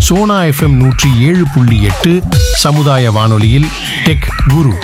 Sona FM நூற்றி ஏழு புள்ளி எட்டு சமுதாய வானொலியில் டெக் குரு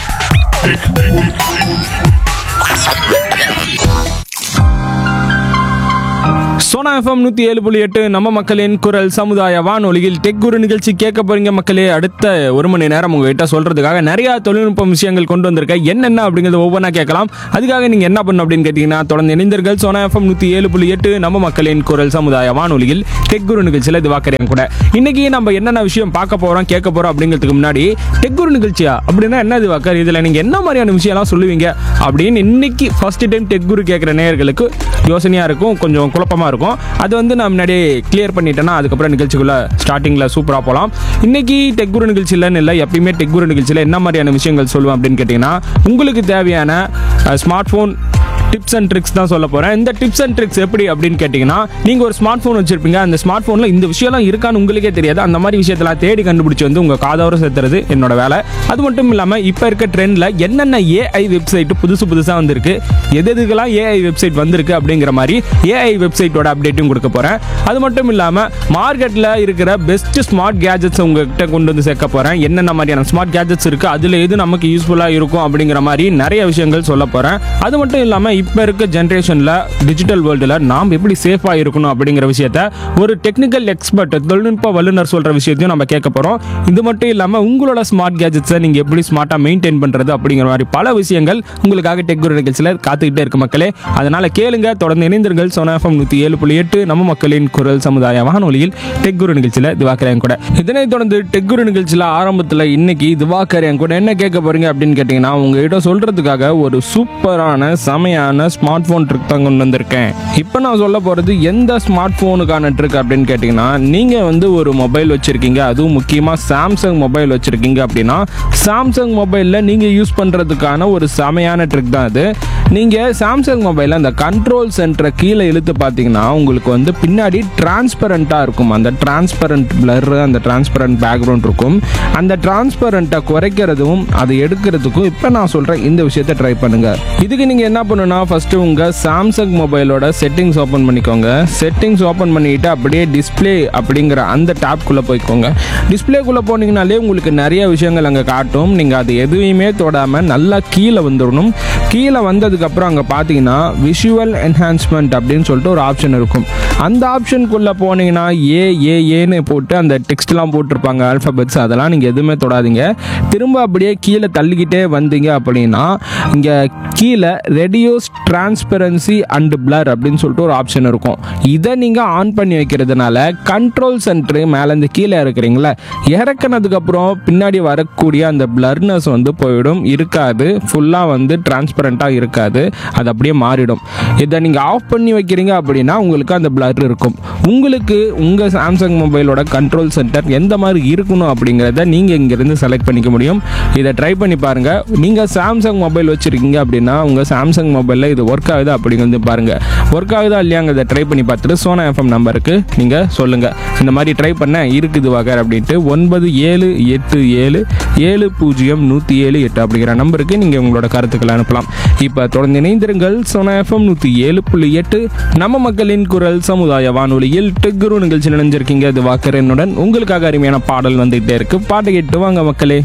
சோனா எஃப்எம் நூற்றி ஏழு புள்ளி எட்டு நம்ம மக்களின் குரல் சமுதாய வானொலியில் டெக் குரு நிகழ்ச்சி கேட்க போறீங்க மக்களே அடுத்த ஒரு மணி நேரம் உங்ககிட்ட சொல்றதுக்காக நிறைய தொழில்நுட்ப விஷயங்கள் கொண்டு வந்திருக்கேன் என்னென்ன அப்படிங்கிறத ஒவ்வொன்றா கேட்கலாம் அதுக்காக நீங்க என்ன பண்ணணும் அப்படின்னு கேட்டீங்கன்னா தொடர்ந்து இணைந்தீர்கள் சோனா எஃப்எம் நூற்றி ஏழு புள்ளி எட்டு நம்ம மக்களின் குரல் சமுதாய வானொலியில் டெக் குரு நிகழ்ச்சியில் இது வாக்கறேன் கூட இன்னைக்கு நம்ம என்னென்ன விஷயம் பார்க்க போறோம் கேட்க போறோம் அப்படிங்கிறதுக்கு முன்னாடி டெக் குரு நிகழ்ச்சியா அப்படின்னா என்ன இது வாக்கர் இதுல நீங்க என்ன மாதிரியான விஷயம்லாம் சொல்லுவீங்க அப்படின்னு இன்னைக்கு ஃபர்ஸ்ட் டைம் டெக் குரு கேட்குற நேயர்களுக்கு யோசனையாக இருக்கும் கொஞ்சம் குழப்பமாக இருக்கும் அது வந்து நான் முன்னாடியே கிளியர் பண்ணிட்டேன்னா அதுக்கப்புறம் நிகழ்ச்சிக்குள்ளே ஸ்டார்டிங்கில் சூப்பராக போகலாம் இன்னைக்கு டெக்குரு நிகழ்ச்சியிலன்னு இல்லை எப்பயுமே டெக்குரு நிகழ்ச்சியில் என்ன மாதிரியான விஷயங்கள் சொல்லுவேன் அப்படின்னு கேட்டிங்கன்னா உங்களுக்கு தேவையான smart phone tips and tricks தான் சொல்ல போகிறேன் இந்த டிப்ஸ் அண்ட் ட்ரிக்ஸ் எப்படி அப்படின்னு கேட்டிங்கன்னா நீங்கள் ஒரு ஸ்மார்ட் ஃபோன் வச்சிருப்பீங்க அந்த ஸ்மார்ட் ஃபோனில் இந்த விஷயம்லாம் இருக்கான்னு உங்களுக்கே தெரியாது அந்த மாதிரி விஷயத்தெல்லாம் தேடி கண்டுபிடிச்சி வந்து உங்கள் காதோர சேர்த்துறது என்னோட வேலை அது மட்டும் இல்லாமல் இப்போ இருக்க ட்ரெண்டில் என்னென்ன ஏஐ வெப்சைட் புதுசு புதுசாக வந்திருக்கு எது எதுக்கெல்லாம் ஏஐ வெப்சைட் வந்திருக்கு அப்படிங்கிற மாதிரி ஏஐ வெப்சைட்டோட அப்டேட்டும் கொடுக்க போகிறேன் அது மட்டும் இல்லாமல் மார்க்கெட்டில் இருக்கிற பெஸ்ட் ஸ்மார்ட் கேஜெட்ஸ் உங்ககிட்ட கொண்டு வந்து சேர்க்க போகிறேன் என்னென்ன மாதிரியான ஸ்மார்ட் கேஜெட்ஸ் இருக்குது அதில் எது நமக்கு யூஸ்ஃபுல்லாக இருக்கும் அப்படிங்கிற மாதிரி நிறைய விஷயங்கள் சொல்ல போகிறேன் அது மட்டும் இல்லாமல் இப்போ இருக்க ஜென்ரேஷனில் டிஜிட்டல் வேர்ல்டில் நாம் எப்படி சேஃபாக இருக்கணும் அப்படிங்கிற விஷயத்த ஒரு டெக்னிக்கல் எக்ஸ்பர்ட் தொழில்நுட்ப வல்லுநர் சொல்கிற விஷயத்தையும் நம்ம கேட்க போகிறோம் இது மட்டும் இல்லாமல் உங்களோட ஸ்மார்ட் கேஜெட்ஸை நீங்கள் எப்படி ஸ்மார்ட்டாக மெயின்டைன் பண்ணுறது அப்படிங்கிற மாதிரி பல விஷயங்கள் உங்களுக்காக டெக் குரு நிகழ்ச்சியில் காத்துக்கிட்டே இருக்கு மக்களே அதனால் கேளுங்க தொடர்ந்து இணைந்திருங்கள் சோனா எஃப்எம் நூற்றி ஏழு புள்ளி எட்டு நம்ம மக்களின் குரல் சமுதாய வானொலியில் டெக் குரு நிகழ்ச்சியில் திவாக்கரேன் கூட இதனைத் தொடர்ந்து டெக் குரு நிகழ்ச்சியில் ஆரம்பத்தில் இன்னைக்கு திவாக்கரேன் கூட என்ன கேட்க போறீங்க அப்படின்னு கேட்டிங்கன்னா உங்ககிட்ட சொல்கிறதுக்காக ஒரு சூப்பரான செமையான ஸ்மார்ட் ஃபோன் ட்ரிக் தான் கொண்டு வந்திருக்கேன் இப்போ நான் சொல்ல போகிறது எந்த ஸ்மார்ட் ஃபோனுக்கான ட்ரிக் அப்படின்னு கேட்டிங்கன்னா நீங்கள் வந்து ஒரு மொபைல் வச்சுருக்கீங்க அதுவும் முக்கியமாக சாம்சங் மொபைல் வச்சுருக்கீங்க அப்படின்னா சாம்சங் மொபைலில் நீங்கள் யூஸ் பண்ணுறதுக்கான ஒரு செமையான ட்ரிக் தான் அது நீங்கள் சாம்சங் மொபைலில் அந்த கண்ட்ரோல் சென்டரை கீழே இழுத்து பார்த்தீங்கன்னா உங்களுக்கு வந்து பின்னாடி டிரான்ஸ்பரண்ட்டாக இருக்கும் அந்த டிரான்ஸ்பரண்ட் பிளர் அந்த டிரான்ஸ்பரண்ட் பேக்ரவுண்ட் இருக்கும் அந்த டிரான்ஸ்பரண்ட்டை குறைக்கிறதும் அதை எடுக்கிறதுக்கும் இப்போ நான் சொல்கிறேன் இந்த விஷயத்தை ட்ரை பண்ணுங்கள் இதுக்கு நீங்கள் என்ன பண்ணணும்னா ஃபஸ்ட்டு உங்கள் சாம்சங் மொபைலோட செட்டிங்ஸ் ஓப்பன் பண்ணிக்கோங்க செட்டிங்ஸ் ஓப்பன் பண்ணிட்டு அப்படியே டிஸ்ப்ளே அப்படிங்கிற அந்த டேப்குள்ளே போய்க்கோங்க டிஸ்ப்ளேக்குள்ளே போனீங்கனாலே உங்களுக்கு நிறைய விஷயங்கள் அங்கே காட்டும் நீங்கள் அது எதுவுமே தொடாமல் நல்லா கீழே வந்துடணும் கீழே வந்ததுக்கப்புறம் அங்கே பார்த்தீங்கன்னா விஷுவல் என்ஹான்ஸ்மெண்ட் அப்படின்னு சொல்லிட்டு ஒரு ஆப்ஷன் இருக்கும் அந்த ஆப்ஷனுக்குள்ளே போனீங்கன்னா ஏ ஏ ஏன்னு போட்டு அந்த டெக்ஸ்ட்லாம் போட்டிருப்பாங்க ஆல்ஃபபெட்ஸ் அதெல்லாம் நீங்கள் எதுவுமே தொடாதீங்க திரும்ப அப்படியே கீழே தள்ளிக்கிட்டே வந்தீங்க அப்படின்னா இங்கே கீழே ரெடியூஸ் டிரான்ஸ்பரன்சி அண்ட் பிளர் அப்படின்னு சொல்லிட்டு ஒரு ஆப்ஷன் இருக்கும் இதை நீங்கள் ஆன் பண்ணி வைக்கிறதுனால கண்ட்ரோல் சென்டர் மேலேருந்து கீழே இருக்கிறீங்களா இறக்குனதுக்கப்புறம் பின்னாடி வரக்கூடிய அந்த பிளர்னஸ் வந்து போயிடும் இருக்காது ஃபுல்லாக வந்து டிரான்ஸ்பரண்ட்டாக இருக்காது அது அப்படியே மாறிடும் இதை நீங்கள் ஆஃப் பண்ணி வைக்கிறீங்க அப்படின்னா உங்களுக்கு அந்த பிளர் இருக்கும் உங்களுக்கு உங்கள் சாம்சங் மொபைலோட கண்ட்ரோல் சென்டர் எந்த மாதிரி இருக்கணும் அப்படிங்கிறத நீங்கள் இங்கேருந்து செலக்ட் பண்ணிக்க முடியும் இதை ட்ரை பண்ணி பாருங்கள் நீங்கள் சாம்சங் மொபைல் வச்சுருக்கீங்க அப்படின்னா உங்கள் சாம்சங் மொபைலில் இது ஒர்க் ஆகுதா அப்படிங்கிறது பாருங்கள் ஒர்க் ஆகுதா இல்லையாங்கிறத ட்ரை பண்ணி பார்த்துட்டு சோனா எஃப்எம் நம்பருக்கு நீங்கள் சொல்லுங்கள் இந்த மாதிரி ட்ரை பண்ண இருக்குது வகர் அப்படின்ட்டு ஒன்பது ஏழு எட்டு ஏழு ஏழு பூஜ்ஜியம் நூற்றி ஏழு எட்டு அப்படிங்கிற நம்பருக்கு நீங்கள் உங்களோட கருத்துக்களை அனுப்பலாம் இப்போ தொடர்ந்து இணைந்திருங்கள் சோனா எஃப்எம் நூற்றி ஏழு புள்ளி எட்டு நம்ம மக்களின் குரல் சமுதாய வானொலியில் டெக்குரு நிகழ்ச்சி நினைஞ்சிருக்கீங்க இது வாக்கரனுடன் உங்களுக்காக அருமையான பாடல் வந்துகிட்டே இருக்கு பாட்டு கேட்டு வாங்க மக்களே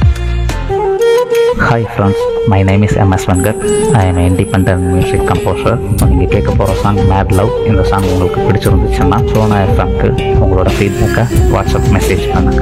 hi friends my name is MS Venkat I am independent music composer நீங்கள் கேட்க போகிற சாங் மேட் லவ் இந்த சாங் உங்களுக்கு பிடிச்சிருந்துச்சுன்னா சோனா எஃப்எம்க்கு உங்களோட ஃபீட்பேக்கை வாட்ஸ்அப் மெசேஜ் பண்ணுங்கள்